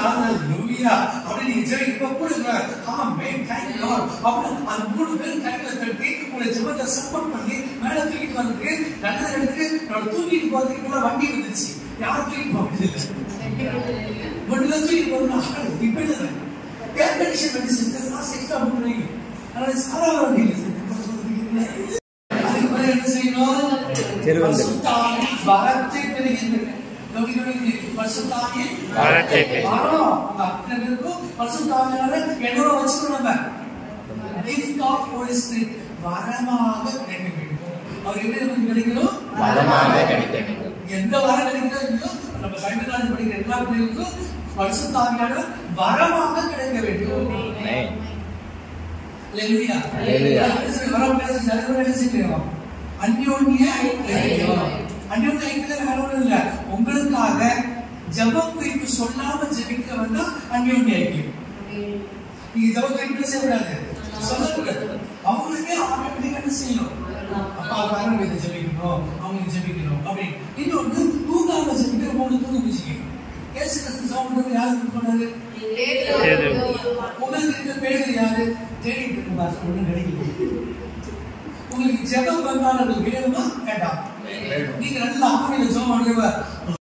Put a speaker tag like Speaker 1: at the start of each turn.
Speaker 1: ஹalleluya அப்படி நீங்க ஜெபம் இப்ப கூட ஆமென் thank you lord அப்படி அந்த மூணு பேரும் கையில தட்டி உங்களை ஜெபத்தை சப்போர்ட் பண்ணி மேல தூக்கிட்டு வந்து நல்ல இடத்துக்கு நான் தூக்கிட்டு போறதுக்கு வண்டி வந்துச்சு யார் தூக்கிட்டு போகிறது ஒண்ணுல தூக்கி போறது ஆளு இப்ப இல்லை ஏர் கண்டிஷன் மெடிசன் காசு எக்ஸ்ட்ரா பண்ணுறீங்க அதனால சாதாரண வண்டி இல்லை அதுக்கு மேல என்ன செய்யணும்
Speaker 2: திருவந்தல்.
Speaker 1: பரிசுத்தாவி வரத்தை பெறுகின்றது கவனி, கவனி, பரிசுத்தாவி
Speaker 2: வரத்தை பெறுகின்றது.
Speaker 1: வரம். உங்க அத்தனை பேருக்கும் பரிசுத்தாவியானவரை என்னோட வச்சுக்கணும் நம்ம gift of Holy Spirit வரமாக கிடைக்க வேண்டும் அவர் எப்படி நமக்கு கிடைக்கணும்
Speaker 2: வரமாக கிடைக்க வேண்டும்
Speaker 1: எந்த வரம் கிடைக்கிறதோ இல்லையோ நம்ம பைபிள் காலேஜ் படிக்கிற எல்லா பிள்ளைகளுக்கும் பரிசுத்தாவியானவர் வரமாக கிடைக்க வேண்டும்
Speaker 2: ஆமென்.
Speaker 1: Hallelujah.
Speaker 2: Hallelujah.
Speaker 1: வரம் பேச தலைவர் என்ன செய்யணும் அந்யோன்ய ஐக்கியம். அந்யோன்ய ஐக்கியம் வேற ஒண்ணும் இல்ல உங்களுக்காக ஜெபம் குறிப்பு சொல்லாம ஜெபிக்க வந்தா அந்யோன்ய ஐக்கியம் நீங்க ஜெபம் குறிப்பு செய்யக்கூடாது சொல்லக்கூடாது அவங்களுக்கே ஆட்டோமேட்டிக்கா என்ன செய்யணும் அப்பா காரணம் இதை ஜெபிக்கணும் அவங்களுக்கு ஜெபிக்கணும் அப்படின்னு இன்னொன்னு தூங்காம ஜெபிக்கிற மூணு தூங்க வச்சுக்கணும் ஏசு கிறிஸ்து ஜெபம் யாருக்கு பண்ணாரு உங்களுக்கு இருக்க பேர் யாரு தேடிட்டு இருக்கும் பாஸ் ஒண்ணும் கிடைக்கல உங்களுக்கு ஜெபம் வந்தாலும் வேணுமா வேண்டாம் நீங்க நல்லா ஆவியில ஜெபம் பண்ணுவ